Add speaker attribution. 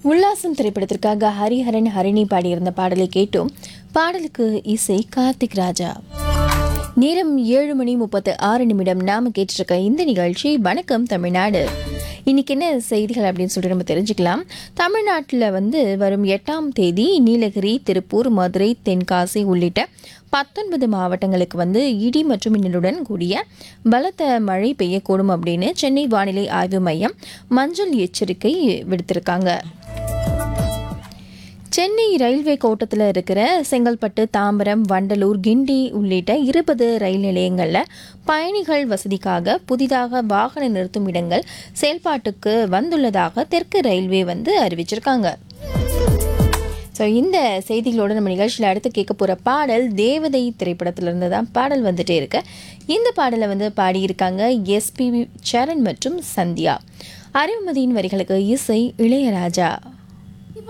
Speaker 1: உல்லாசம் திரைப்படத்திற்காக ஹரிஹரன் ஹரிணி பாடியிருந்த பாடலை கேட்டோம் பாடலுக்கு இசை கார்த்திக் ராஜா நேரம் ஏழு மணி முப்பத்து ஆறு நிமிடம் நாம கேட்டிருக்க இந்த நிகழ்ச்சி வணக்கம் தமிழ்நாடு இன்னைக்கு என்ன செய்திகள் அப்படின்னு சொல்லிட்டு நம்ம தெரிஞ்சுக்கலாம் தமிழ்நாட்டில் வந்து வரும் எட்டாம் தேதி நீலகிரி திருப்பூர் மதுரை தென்காசி உள்ளிட்ட பத்தொன்பது மாவட்டங்களுக்கு வந்து இடி மற்றும் மின்னலுடன் கூடிய பலத்த மழை பெய்யக்கூடும் அப்படின்னு சென்னை வானிலை ஆய்வு மையம் மஞ்சள் எச்சரிக்கை விடுத்திருக்காங்க சென்னை ரயில்வே கோட்டத்தில் இருக்கிற செங்கல்பட்டு தாம்பரம் வண்டலூர் கிண்டி உள்ளிட்ட இருபது ரயில் நிலையங்களில் பயணிகள் வசதிக்காக புதிதாக வாகன நிறுத்தும் இடங்கள் செயல்பாட்டுக்கு வந்துள்ளதாக தெற்கு ரயில்வே வந்து அறிவிச்சிருக்காங்க ஸோ இந்த செய்திகளோட நம்ம நிகழ்ச்சியில் அடுத்து கேட்க போகிற பாடல் தேவதை திரைப்படத்திலிருந்து தான் பாடல் வந்துட்டே இருக்கு இந்த பாடலை வந்து பாடியிருக்காங்க எஸ்பி சரண் மற்றும் சந்தியா அறிவுமதியின் வரிகளுக்கு இசை இளையராஜா